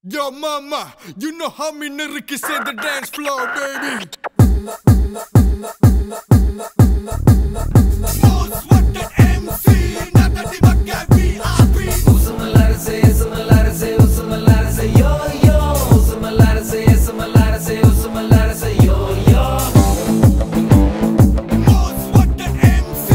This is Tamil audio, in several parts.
Yo, mama, you know how me niggas in the dance floor, baby. Most wanted MC, not the diva VIP. Most wanted MC,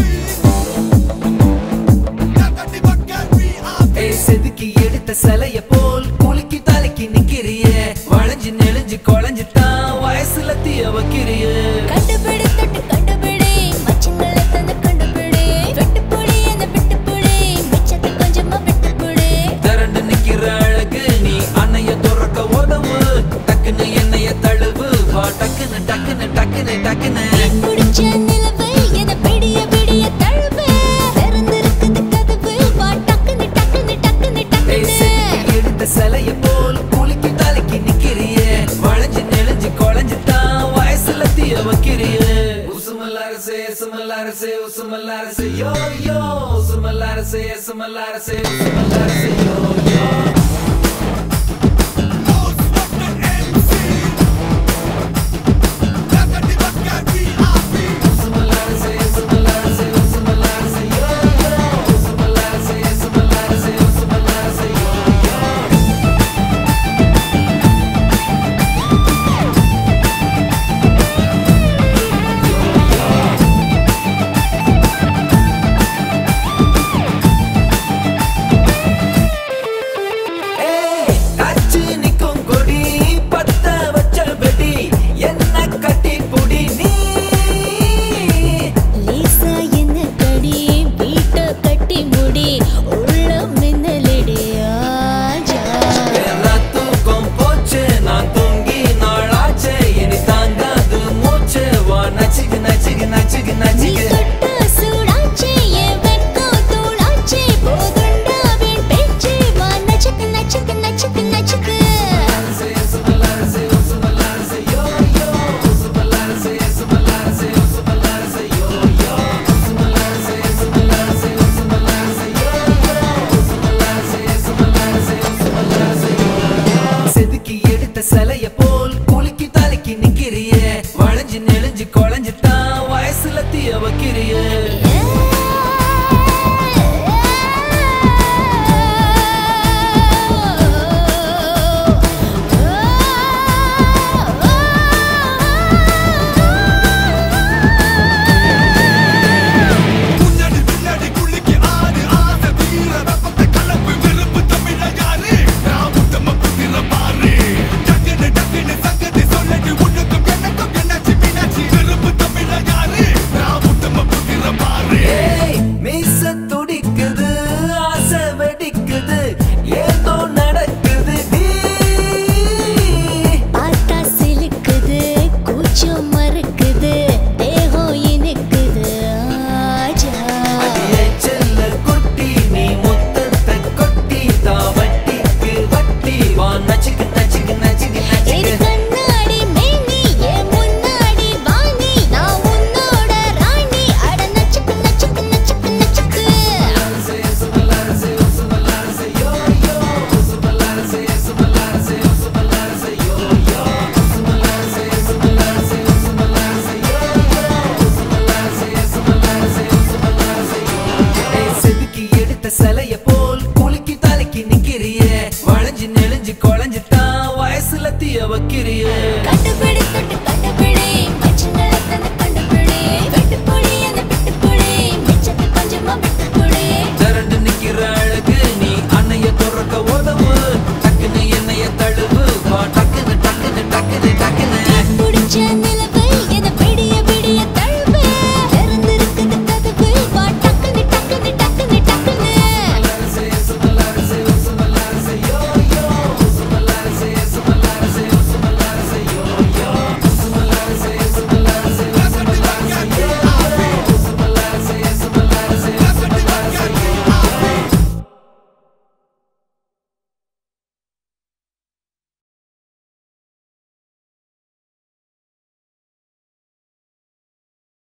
not the diva VIP. ஏய், செதுக்கி எடுத்த சிலைய போல் குலுக்கி தலைக்கு நிக்கிறியே வளைஞ்சு நெளிஞ்சு குழஞ்சு தான் வயசுல தீய வைக்கிறியே கண்டுபிடி தொட்டு கண்டுபிடி மச்சங்களை தந்து கண்டுபிடி வெட்டுப்புடி என்ன விட்டுப்புடி மிச்சத்தை கொஞ்சமா விட்டுப்புடி திரண்டு நிக்கிற அழகு நீ அன்னைய துறக்க உதவு டக்குன்னு என்னைய தழுவு வா டக்குன்னு டக்குன்னு டக்குன்னு டக்குன்னு பிடிச்ச நிலவு என்ன பிடிய பிடிய தழுவு திறந்திருக்குது கதவு வா டக்குன்னு டக்குன்னு டக்குன்னு ஏய், டக்குன்னு செதுக்கி எடுத்த சிலைய போல் குலுக்கி தலைக்கு நிக்கிறியே வளைஞ்சு நெளிஞ்சு குழஞ்சு தான் வயசுல தீய வைக்கிறியே உசுமல்லாரசே சுமல்லாரசே உசுமல்லாரசே யோ யோ உசுமல்லாரசே சுமல்லாரசே உசுமல்லாரசே யோ யோ Most wanted MC, not the diva VIP. உசுமல்லாரசே சுமல்லாரசே உசுமல்லாரசே யோ யோ உசுமல்லாரசே சுமல்லாரசே உசுமல்லாரசே யோ யோ ஏய், காய்ச்சி நிக்கும் கொடி, பத்த வச்ச வெடி, என்ன கட்டி புடி நீ. லேசா என்ன கடி வீட்ட கட்டி முடி உள்ள மின்னலடி ஆஜா எல்லாம் தூக்கம் போச்சு, நான் தூங்கி நாளாச்சு, இனி தாங்காது மூச்சு. வா, நச்சுக்கு, நச்சுக்கு, நச்சுக்கு, நீ நச்சுக்கு. தொட்ட சூடாச்சே என் வெட்கம் தூளாச்சே போதுண்டா வீண் பேச்சு வா நச்சுக்கு நச்சுக்கு நச்சுக்கு நச்சுக்கு சுமல்லாரசே, சுமல்லாரசே, உசுமல்லாரசே, யோ, யோ. உசுமல்லாரசே, சுமல்லாரசே, உசுமல்லாரசே, யோ, யோ. உசுமல்லாரசே, சுமல்லாரசே, உசுமல்லாரசே, யோ, யோ. உசுமல்லாரசே, சுமல்லாரசே, உசுமல்லாரசே, யோ, யோ. செதுக்கி எடுத்த சிலைய போல் குலுக்கி தலைக்கு நிக்கிறியே வளைஞ்சு நெளிஞ்சு குழஞ்சு தான் வயசுல தீய வைக்கிறியே முன்னாடி பின்னாடி குளிக்கு ஆடு ஆசை தீர வெப்பத்தை கலப்பு வெறுப்பு தமிழ யாரு நான் உத்தம புத்திர பாரு டக்குனு டக்குனு சங்கதி சொல்லடி உனக்கும் எனக்கும் என்னாச்சு மீனாட்சி வெறுப்பு தமிழ யாரு நான் உத்தம புத்திர பாரு ஏய், மீச துடிக்குது ஆசை வெடிக்குது ஏதோ நடக்குது டீ. பார்த்தா சிலுக்குது கூச்சம் மறுக்குது தேகம் இனிக்குது ஆஜா அடியே செல்ல குட்டி நீ முத்தத்தை கொட்டி தான் வட்டிக்கு வட்டி வா நச்சுக்கு நச்சுக்கு நச்சுக்கு என் நச்சுக்கு கண்ணாடி மேனி என் முன்னாடி வாணி நான் உன்னோட ராணி அட நச்சுக்கு நச்சுக்கு நச்சுக்கு நச்சுக்கு சுமல்லாரசே, சுமல்லாரசே, உசுமல்லாரசே, யோ, யோ. உசுமல்லாரசே, சுமல்லாரசே, உசுமல்லாரசே, யோ, யோ. உசுமல்லாரசே, சுமல்லாரசே, உசுமல்லாரசே, யோ, யோ. உசுமல்லாரசே, சுமல்லாரசே, உசுமல்லாரசே, யோ, யோ. ஏய், செதுக்கி எடுத்த சிலைய போல் குலுக்கி தலைக்கு நிக்கிறியே வளைஞ்சு நெளிஞ்சு குழஞ்சு தான் வயசுல தீய வைக்கிறியே கண்டுபிடி தொட்டு